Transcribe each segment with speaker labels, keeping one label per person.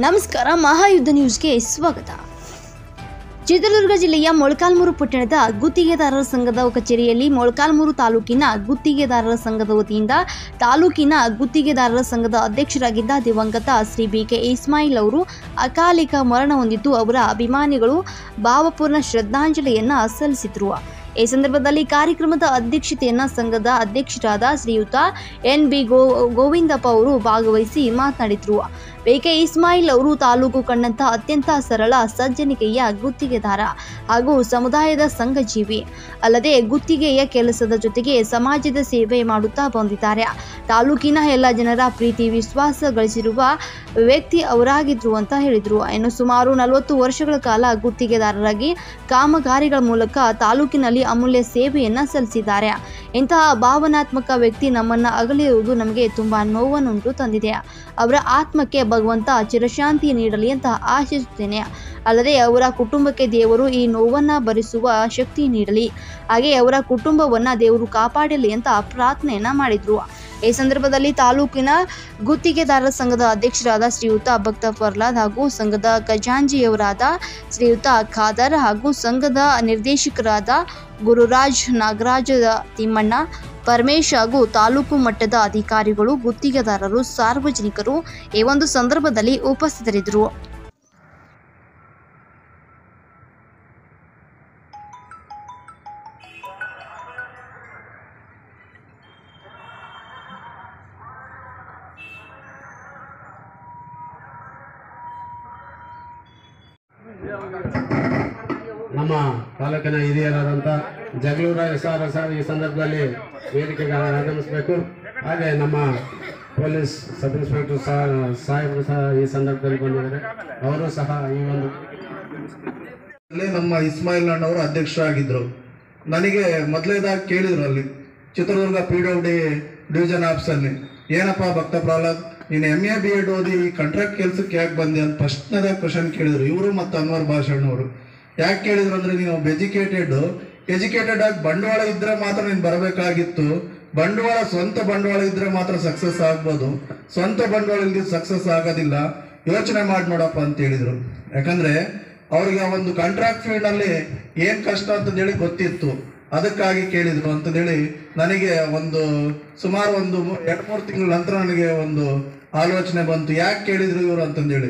Speaker 1: ನಮಸ್ಕಾರ ಮಹಾಯುದ್ಧ ನ್ಯೂಸ್ಗೆ ಸ್ವಾಗತ ಚಿತ್ರದುರ್ಗ ಜಿಲ್ಲೆಯ ಮೊಳಕಾಲ್ಮೂರು ಪಟ್ಟಣದ ಗುತ್ತಿಗೆದಾರರ ಸಂಘದ ಕಚೇರಿಯಲ್ಲಿ ಮೊಳಕಾಲ್ಮೂರು ತಾಲೂಕಿನ ಗುತ್ತಿಗೆದಾರರ ಸಂಘದ ವತಿಯಿಂದ ತಾಲೂಕಿನ ಗುತ್ತಿಗೆದಾರರ ಸಂಘದ ಅಧ್ಯಕ್ಷರಾಗಿದ್ದ ದಿವಂಗತ ಶ್ರೀ ಬಿ ಕೆ ಇಸ್ಮಾಯಿಲ್ ಅವರು ಅಕಾಲಿಕ ಮರಣ ಹೊಂದಿದ್ದು ಅವರ ಅಭಿಮಾನಿಗಳು ಭಾವಪೂರ್ಣ ಶ್ರದ್ಧಾಂಜಲಿಯನ್ನ ಸಲ್ಲಿಸಿದ್ರು ಈ ಸಂದರ್ಭದಲ್ಲಿ ಕಾರ್ಯಕ್ರಮದ ಅಧ್ಯಕ್ಷತೆಯನ್ನ ಸಂಘದ ಅಧ್ಯಕ್ಷರಾದ ಶ್ರೀಯುತ ಎನ್ ಬಿ ಗೋ ಗೋವಿಂದಪ್ಪ ಅವರು ಭಾಗವಹಿಸಿ ಮಾತನಾಡಿದರು ಬೇಕೆ ಇಸ್ಮಾಯಿಲ್ ಅವರು ತಾಲೂಕು ಕಂಡಂತ ಅತ್ಯಂತ ಸರಳ ಸಜ್ಜನಿಕೆಯ ಗುತ್ತಿಗೆದಾರ ಹಾಗೂ ಸಮುದಾಯದ ಸಂಘಜೀವಿ ಅಲ್ಲದೆ ಗುತ್ತಿಗೆಯ ಕೆಲಸದ ಜೊತೆಗೆ ಸಮಾಜದ ಸೇವೆ ಮಾಡುತ್ತಾ ಬಂದಿದ್ದಾರೆ ತಾಲೂಕಿನ ಎಲ್ಲ ಜನರ ಪ್ರೀತಿ ವಿಶ್ವಾಸ ಗಳಿಸಿರುವ ವ್ಯಕ್ತಿ ಅವರಾಗಿದ್ರು ಅಂತ ಹೇಳಿದರು ಇನ್ನು ಸುಮಾರು ನಲವತ್ತು ವರ್ಷಗಳ ಕಾಲ ಗುತ್ತಿಗೆದಾರರಾಗಿ ಕಾಮಗಾರಿಗಳ ಮೂಲಕ ತಾಲೂಕಿನಲ್ಲಿ ಅಮೂಲ್ಯ ಸೇವೆಯನ್ನ ಸಲ್ಲಿಸಿದ್ದಾರೆ ಇಂತಹ ಭಾವನಾತ್ಮಕ ವ್ಯಕ್ತಿ ನಮ್ಮನ್ನ ಅಗಲಿರುವುದು ನಮಗೆ ತುಂಬಾ ನೋವನ್ನುಂಟು ತಂದಿದೆ ಅವರ ಆತ್ಮಕ್ಕೆ ಭಗವಂತ ಚಿರಶಾಂತಿ ನೀಡಲಿ ಅಂತ ಆಶಿಸುತ್ತೇನೆ ಅಲ್ಲದೆ ಅವರ ಕುಟುಂಬಕ್ಕೆ ದೇವರು ಈ ನೋವನ್ನ ಭರಿಸುವ ಶಕ್ತಿ ನೀಡಲಿ ಹಾಗೆ ಅವರ ಕುಟುಂಬವನ್ನ ದೇವರು ಕಾಪಾಡಲಿ ಅಂತ ಪ್ರಾರ್ಥನೆಯನ್ನ ಮಾಡಿದ್ರು ಈ ಸಂದರ್ಭದಲ್ಲಿ ತಾಲೂಕಿನ ಗುತ್ತಿಗೆದಾರರ ಸಂಘದ ಅಧ್ಯಕ್ಷರಾದ ಶ್ರೀಯುತ ಭಕ್ತ ಪ್ರಹ್ಲಾದ್ ಹಾಗೂ ಸಂಘದ ಖಜಾಂಜಿಯವರಾದ ಶ್ರೀಯುತ ಖಾದರ್ ಹಾಗೂ ಸಂಘದ ನಿರ್ದೇಶಕರಾದ ಗುರುರಾಜ್ ನಾಗರಾಜ ತಿಮ್ಮಣ್ಣ ಪರಮೇಶ್ ಹಾಗೂ ತಾಲೂಕು ಮಟ್ಟದ ಅಧಿಕಾರಿಗಳು ಗುತ್ತಿಗೆದಾರರು ಸಾರ್ವಜನಿಕರು ಈ ಒಂದು ಸಂದರ್ಭದಲ್ಲಿ ಉಪಸ್ಥಿತರಿದ್ದರು
Speaker 2: ನಮ್ಮ ತಾಲೂಕಿನ ಹಿರಿಯರಾದಂಥ ಜಗಳೂರ ಎಸ್ ಆರ್ ಎಸ್ ಆರ್ ಈ ಸಂದರ್ಭದಲ್ಲಿ ವೇದಿಕೆಗೆ ಆಗಮಿಸಬೇಕು ಹಾಗೆ ನಮ್ಮ ಪೊಲೀಸ್ ಸಬ್ ಇನ್ಸ್ಪೆಕ್ಟರ್ ಸಹ ಸಾಹೇಬರು ಸಹ ಈ ಸಂದರ್ಭದಲ್ಲಿ ಬಂದಿದ್ದಾರೆ ಅವರು ಸಹ ಈ ಒಂದು
Speaker 3: ಅಲ್ಲಿ ನಮ್ಮ ಇಸ್ಮಾಯಿಲ್ ಅಣ್ಣವರು ಅಧ್ಯಕ್ಷರಾಗಿದ್ದರು ನನಗೆ ಮೊದಲೇದಾಗಿ ಕೇಳಿದ್ರು ಅಲ್ಲಿ Chitradurga P W D division ಆಫೀಸಲ್ಲಿ ಏನಪ್ಪ ಭಕ್ತ ಪ್ರಹ್ಲಾದ್ ನೀನು ಎಮ್ ಎ ಬಿ ಎಡ್ ಓದಿ ಕಾಂಟ್ರಾಕ್ಟ್ ಕೆಲ್ಸಕ್ಕೆ ಯಾಕೆ ಬಂದೆ ಅಂತ ಫಸ್ಟ್ನೇದಾಗ ಕ್ವಶನ್ ಕೇಳಿದ್ರು ಇವರು ಮತ್ತು ಅನ್ವರ್ ಭಾಷಣ್ಣವರು ಯಾಕೆ ಕೇಳಿದ್ರು ಅಂದ್ರೆ ನೀನು ಎಜುಕೇಟೆಡ್ ಎಜುಕೇಟೆಡ್ ಆಗಿ ಬಂಡವಾಳ ಇದ್ರೆ ಮಾತ್ರ ನೀನು ಬರಬೇಕಾಗಿತ್ತು ಬಂಡವಾಳ ಸ್ವಂತ ಬಂಡವಾಳ ಇದ್ರೆ ಮಾತ್ರ ಸಕ್ಸಸ್ ಆಗ್ಬೋದು ಸ್ವಂತ ಬಂಡವಾಳ ಇಲ್ದಿದ್ದು ಸಕ್ಸಸ್ ಆಗೋದಿಲ್ಲ ಯೋಚನೆ ಮಾಡಿ ನೋಡಪ್ಪ ಅಂತ ಹೇಳಿದ್ರು ಯಾಕಂದ್ರೆ ಅವ್ರಿಗೆ ಆ ಒಂದು ಕಾಂಟ್ರಾಕ್ಟ್ ಫೀಲ್ಡ್ ಅಲ್ಲಿ ಏನ್ ಕಷ್ಟ ಅಂತಂದೇಳಿ ಗೊತ್ತಿತ್ತು ಅದಕ್ಕಾಗಿ ಕೇಳಿದ್ರು ಅಂತಂದೇಳಿ ನನಗೆ ಒಂದು ಸುಮಾರು ಒಂದು ಮೂ- ಎರಡ್ ಮೂರು ತಿಂಗಳ ನಂತರ ನನಗೆ ಒಂದು ಆಲೋಚನೆ ಬಂತು ಯಾಕೆ ಕೇಳಿದ್ರು ಇವರು ಅಂತಂದೇಳಿ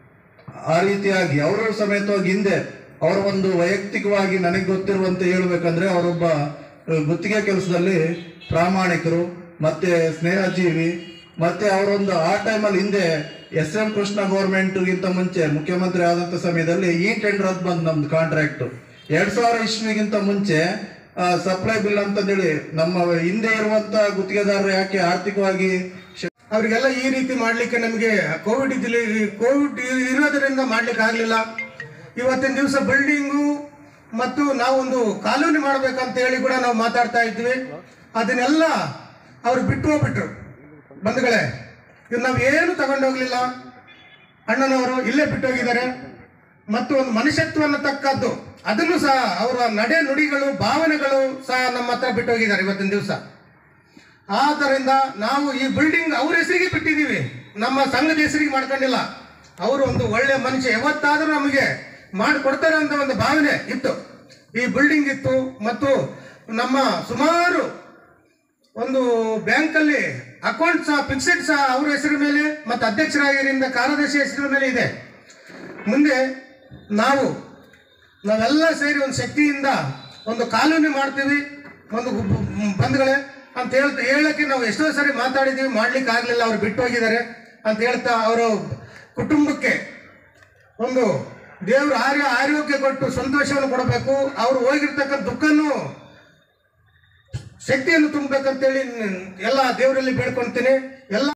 Speaker 3: ಆ ರೀತಿಯಾಗಿ ಅವರು ಸಮೇತವಾಗಿ ಹಿಂದೆ ಅವರ ಒಂದು ವೈಯಕ್ತಿಕವಾಗಿ ನನಗೆ ಗೊತ್ತಿರುವಂತೆ ಹೇಳ್ಬೇಕಂದ್ರೆ ಅವರೊಬ್ಬ ಅಹ್, ಗುತ್ತಿಗೆ ಕೆಲಸದಲ್ಲಿ ಪ್ರಾಮಾಣಿಕರು ಮತ್ತೆ ಸ್ನೇಹಜೀವಿ ಮತ್ತೆ ಅವರೊಂದು ಆ ಟೈಮಲ್ಲಿ ಹಿಂದೆ ಎಸ್ ಎಂ ಕೃಷ್ಣ ಗೌರ್ಮೆಂಟ್ಗಿಂತ ಮುಂಚೆ ಮುಖ್ಯಮಂತ್ರಿ ಆದಂತ ಸಮಯದಲ್ಲಿ ಈ ಟೆಂಡರ್ ಅದು ಬಂದು ನಮ್ದು ಕಾಂಟ್ರಾಕ್ಟ್ ಎರಡ್ ಸಾವಿರ ಇಸ್ವಿಗಿಂತ ಮುಂಚೆ ಸಪ್ಲೈ ಬಿಲ್ ಅಂತಂದೇಳಿ ನಮ್ಮ ಹಿಂದೆ ಇರುವಂತ ಗುತ್ತಿಗೆದಾರರು ಯಾಕೆ ಆರ್ಥಿಕವಾಗಿ ಶ-
Speaker 4: ಅವರಿಗೆಲ್ಲ ಈ ರೀತಿ ಮಾಡಲಿಕ್ಕೆ ನಮಗೆ ಕೋವಿಡ್ ಇದ್ದಲ್ಲಿ ಕೋವಿಡ್ ಇರೋದರಿಂದ ಮಾಡ್ಲಿಕ್ಕೆ ಆಗಲಿಲ್ಲ ಇವತ್ತಿನ ದಿವಸ ಬಿಲ್ಡಿಂಗು ಮತ್ತು ನಾವೊಂದು ಕಾಲೋನಿ ಮಾಡ್ಬೇಕಂತ ಹೇಳಿ ಕೂಡ ನಾವು ಮಾತಾಡ್ತಾ ಇದ್ವಿ ಅದನ್ನೆಲ್ಲ ಅವರು ಬಿಟ್ಟು ಹೋಗ್ಬಿಟ್ರು ಬಂಧುಗಳೇ ಇದು ನಾವು ಏನು ತಗೊಂಡೋಗ್ಲಿಲ್ಲ ಅಣ್ಣನವರು ಇಲ್ಲೇ ಬಿಟ್ಟು ಹೋಗಿದ್ದಾರೆ ಮತ್ತು ಒಂದು ಮನುಷ್ಯತ್ವವನ್ನು ತಕ್ಕದ್ದು ಅದನ್ನು ಸಹ ಅವರ ನಡೆ ನುಡಿಗಳು ಭಾವನೆಗಳು ಸಹ ನಮ್ಮ ಹತ್ರ ಬಿಟ್ಟು ಹೋಗಿದ್ದಾರೆ ಇವತ್ತಿನ ದಿವಸ ಆದ್ದರಿಂದ ನಾವು ಈ ಬಿಲ್ಡಿಂಗ್ ಅವ್ರ ಹೆಸರಿಗೆ ಬಿಟ್ಟಿದ್ದೀವಿ ನಮ್ಮ ಸಂಘದ ಹೆಸರಿಗೆ ಮಾಡ್ಕೊಂಡಿಲ್ಲ ಅವರು ಒಂದು ಒಳ್ಳೆ ಮನುಷ್ಯ ಯಾವತ್ತಾದ್ರೂ ನಮಗೆ ಮಾಡಿಕೊಡ್ತಾರೆ ಅಂತ ಒಂದು ಭಾವನೆ ಇತ್ತು ಈ ಬಿಲ್ಡಿಂಗ್ ಇತ್ತು ಮತ್ತು ನಮ್ಮ ಸುಮಾರು ಒಂದು ಬ್ಯಾಂಕಲ್ಲಿ ಅಕೌಂಟ್ ಸಹ ಫಿಕ್ಸೆಡ್ ಸಹ ಅವ್ರ ಹೆಸರ ಮೇಲೆ ಮತ್ತು ಅಧ್ಯಕ್ಷರಾಗಿರಿಂದ ಕಾರ್ಯದರ್ಶಿ ಹೆಸರ ಮೇಲೆ ಇದೆ ಮುಂದೆ ನಾವು ನಾವೆಲ್ಲ ಸೇರಿ ಒಂದು ಶಕ್ತಿಯಿಂದ ಒಂದು ಕಾಲೋನಿ ಮಾಡ್ತೀವಿ ಒಂದು ಗು- ಗು- ಬಂಧುಗಳೇ ಅಂತ ಹೇಳ್ತಾ ಹೇಳಕ್ಕೆ ನಾವು ಎಷ್ಟೋ ಸರಿ ಮಾತಾಡಿದ್ದೀವಿ ಮಾಡ್ಲಿಕ್ಕೆ ಆಗಲಿಲ್ಲ ಅವ್ರು ಬಿಟ್ಟು ಹೋಗಿದ್ದಾರೆ ಅಂತ ಹೇಳ್ತಾ ಅವರ ಕುಟುಂಬಕ್ಕೆ ಒಂದು ದೇವರು ಆರ್ಯ ಆರೋಗ್ಯ ಕೊಟ್ಟು ಸಂತೋಷವನ್ನು ಕೊಡಬೇಕು ಅವ್ರು ಹೋಗಿರ್ತಕ್ಕಂಥ ದುಃಖನೂ ಶಕ್ತಿಯನ್ನು ತುಂಬಬೇಕಂತೇಳಿ ಎಲ್ಲ ದೇವರಲ್ಲಿ ಬೇಡ್ಕೊಳ್ತೀನಿ ಎಲ್ಲ